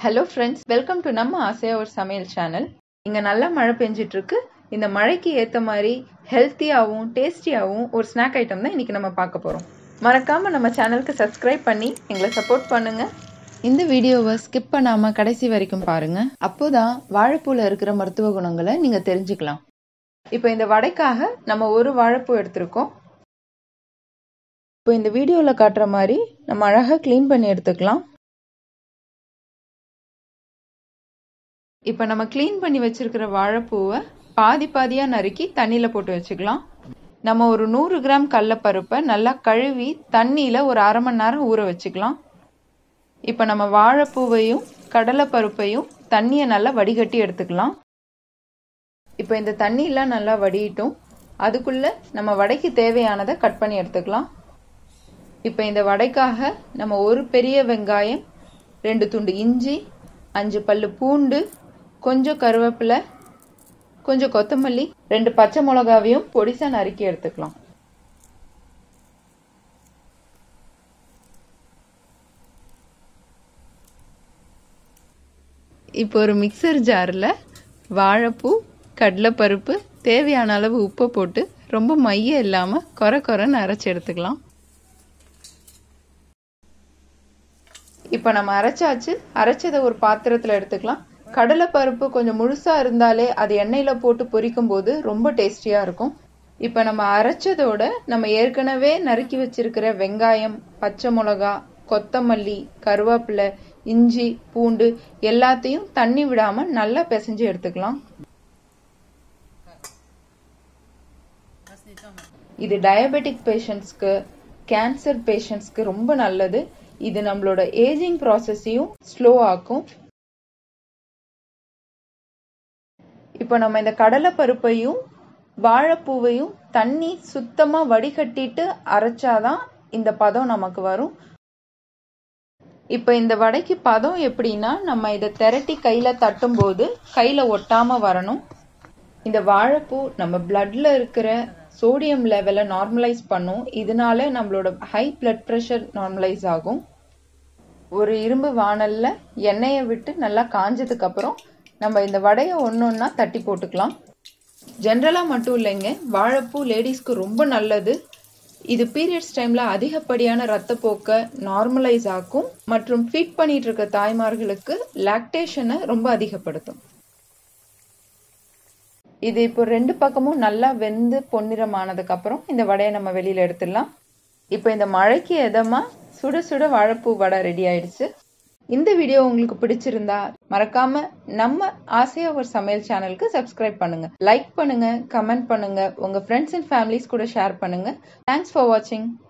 hello friends welcome to நம்ம ஆசையா ஒரு சமையல் சேனல் இங்க நல்லா மழை பெஞ்சிட்டு இருக்கு இந்த மழைக்கு ஏத்த மாதிரி ஹெல்த்தியாகவும் டேஸ்டியாகவும் ஒரு ஸ்நாக் ஐட்டம் தான் இன்னைக்கு நம்ம பார்க்க போறோம் மறக்காம நம்ம சேனலுக்கு சப்ஸ்கிரைப் பண்ணி எங்களை சப்போர்ட் பண்ணுங்க இந்த வீடியோவை ஸ்கிப் பண்ணாம கடைசி வரைக்கும் பாருங்க அப்போதான் வாழைப்பூல இருக்கிற மருத்துவ குணங்களை நீங்க தெரிஞ்சுக்கலாம் இப்போ இந்த வடைக்காக நம்ம ஒரு வாழைப்பூ எடுத்திருக்கோம் இப்போ இந்த வீடியோவில் காட்டுற மாதிரி நம்ம அழகாக க்ளீன் பண்ணி எடுத்துக்கலாம் இப்போ நம்ம க்ளீன் பண்ணி வச்சிருக்கிற வாழைப்பூவை பாதி பாதியாக நறுக்கி தண்ணியில் போட்டு வச்சுக்கலாம் நம்ம ஒரு நூறு கிராம் கடலப்பருப்பை நல்லா கழுவி தண்ணியில் ஒரு அரை மணி நேரம் ஊற வச்சுக்கலாம் இப்போ நம்ம வாழைப்பூவையும் கடலைப்பருப்பையும் தண்ணியை நல்லா வடிகட்டி எடுத்துக்கலாம் இப்போ இந்த தண்ணியெல்லாம் நல்லா வடியிட்டும் அதுக்குள்ளே நம்ம வடைக்கு தேவையானதை கட் பண்ணி எடுத்துக்கலாம் இப்போ இந்த வடைக்காக நம்ம ஒரு பெரிய வெங்காயம் ரெண்டு துண்டு இஞ்சி அஞ்சு பல்லு பூண்டு கொஞ்சம் கருவேப்பிலை கொஞ்சம் கொத்தமல்லி ரெண்டு பச்சை மிளகாவையும் பொடிசா நறுக்கி எடுத்துக்கலாம் இப்போ ஒரு மிக்சர் ஜாரில் வாழைப்பூ கடலைப்பருப்பு தேவையான அளவு உப்பை போட்டு ரொம்ப மைய இல்லாமல் கொர கொரன்னு அரைச்சி எடுத்துக்கலாம் இப்போ நம்ம அரைச்சாச்சு அரைச்சதை ஒரு பாத்திரத்தில் எடுத்துக்கலாம் கடலை பருப்பு கொஞ்சம் முழுசா இருந்தாலே அது எண்ணெயில போட்டு பொரிக்கும் போது ரொம்ப டேஸ்டியா இருக்கும் இப்போ நம்ம அரைச்சதோட நம்ம ஏற்கனவே நறுக்கி வச்சிருக்கிற வெங்காயம் பச்சை மிளகா கொத்தமல்லி கருவேப்பிலை இஞ்சி பூண்டு எல்லாத்தையும் தண்ணி விடாம நல்லா பிசைஞ்சு எடுத்துக்கலாம் இது டயபெட்டிக் பேஷண்ட்ஸ்க்கு கேன்சர் பேஷண்ட்ஸ்க்கு ரொம்ப நல்லது இது நம்மளோட ஏஜிங் ப்ராசஸையும் ஸ்லோ ஆக்கும் இப்போ நம்ம இந்த கடலை பருப்பையும் வாழைப்பூவையும் தண்ணி சுத்தமா வடிகட்டிட்டு அரைச்சாதான் இந்த பதம் நமக்கு வரும் இப்போ இந்த வடைக்கு பதம் எப்படின்னா நம்ம இதை திரட்டி கையில தட்டும் போது கையில ஒட்டாம வரணும் இந்த வாழைப்பூ நம்ம பிளட்ல இருக்கிற சோடியம் லெவலை நார்மலைஸ் பண்ணும் இதனால நம்மளோட ஹை பிளட் ப்ரெஷர் நார்மலைஸ் ஆகும் ஒரு இரும்பு வானல்ல எண்ணெயை விட்டு நல்லா காஞ்சதுக்கு அப்புறம் நம்ம இந்த வடையை ஒன்று ஒன்றா தட்டி போட்டுக்கலாம் ஜென்ரலாக மட்டும் இல்லைங்க வாழைப்பூ லேடிஸ்க்கு ரொம்ப நல்லது இது பீரியட்ஸ் டைமில் அதிகப்படியான ரத்தப்போக்கை நார்மலைஸ் ஆக்கும் மற்றும் ஃபீட் பண்ணிட்டு இருக்க தாய்மார்களுக்கு லாக்டேஷனை ரொம்ப அதிகப்படுத்தும் இது இப்போ ரெண்டு பக்கமும் நல்லா வெந்து பொன்னிறமானதுக்கு அப்புறம் இந்த வடையை நம்ம வெளியில எடுத்துடலாம் இப்போ இந்த மழைக்கு எதமா சுட சுட வாழைப்பூ வடை ரெடி ஆயிடுச்சு இந்த வீடியோ உங்களுக்கு பிடிச்சிருந்தா மறக்காம நம்ம ஆசையா ஒரு சமையல் சேனலுக்கு சப்ஸ்கிரைப் பண்ணுங்க லைக் பண்ணுங்க கமெண்ட் பண்ணுங்க உங்க ஃப்ரெண்ட்ஸ் அண்ட் ஃபேமிலிஸ் கூட ஷேர் பண்ணுங்க தேங்க்ஸ் ஃபார் வாட்சிங்